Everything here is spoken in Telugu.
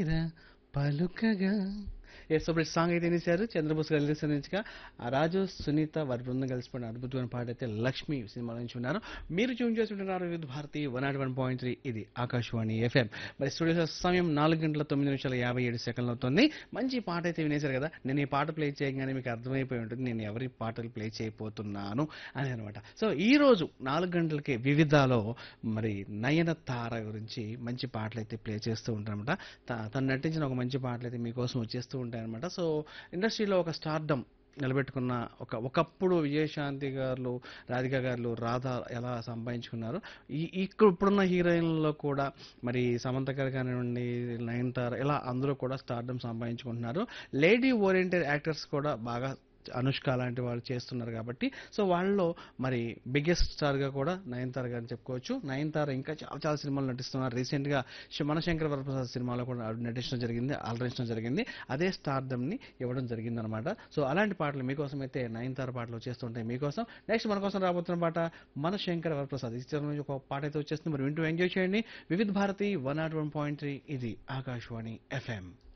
పలుకగా ఎస్ ఇప్పుడు సాంగ్ అయితే వినేశారు చంద్రబోస్ గారు నిర్దేశించగా ఆ రాజు సునీత వారి బృందం కలిసిపోయిన అద్భుతమైన పాట అయితే లక్ష్మి సినిమా నుంచి ఉన్నారు మీరు ట్యూన్ చేస్తుంటున్నారు Vividh Bharati one nought one point three ఇది ఆకాశవాణి ఎఫ్ఎం మరి స్టూడియో సమయం నాలుగు గంటల తొమ్మిది నిమిషాల యాభై ఏడు సెకండ్లు అవుతుంది మంచి పాట అయితే వినేశారు కదా నేను ఈ పాట ప్లే చేయగానే మీకు అర్థమైపోయి ఉంటుంది నేను ఎవరి పాటలు ప్లే చేయబోతున్నాను అని అనమాట సో ఈ రోజు నాలుగు గంటలకి వివిధాలో మరి నయన తార గురించి మంచి పాటలు అయితే ప్లే చేస్తూ ఉంటారనమాట తను నటించిన ఒక మంచి పాటలు అయితే మీకోసం వచ్చేస్తూ ఉంటాయన్నమాట సో ఇండస్ట్రీలో ఒక స్టార్డమ్ నిలబెట్టుకున్న ఒక ఒకప్పుడు విజయశాంతి గారు రాధిక గారు రాధ ఎలా సంపాదించుకున్నారు ఈ ఇక్కడ ఇప్పుడున్న హీరోయిన్లలో కూడా మరి సమంత గారు కానివ్వండి నయనతార ఇలా అందరూ కూడా స్టార్డమ్ సంపాదించుకుంటున్నారు లేడీ ఓరియంటెడ్ యాక్టర్స్ కూడా బాగా అనుష్క లాంటి వాళ్ళు చేస్తున్నారు కాబట్టి సో వాళ్ళలో మరి బిగ్గెస్ట్ స్టార్గా కూడా నయనతార గారిని చెప్పుకోవచ్చు నయనతార ఇంకా చాలా చాలా సినిమాలు నటిస్తున్నారు రీసెంట్గా మనశంకర వరప్రసాద్ సినిమాలో కూడా ఆవిడ నటించడం జరిగింది ఆల్రించడం జరిగింది అదే స్టార్డమ్ని ఇవ్వడం జరిగింది అనమాట సో అలాంటి పాటలు మీకోసం అయితే నయనతార పాటలు వచ్చేస్తుంటాయి మీకోసం నెక్స్ట్ మన కోసం రాబోతున్న పాట మన శంకర వరప్రసాద్ ఈ చిత్రం నుంచి ఒక పాట అయితే వచ్చేస్తుంది మరి వింటూ ఎంజాయ్ చేయండి Vividh Bharati one nought one point three ఇది ఆకాశవాణి ఎఫ్ఎం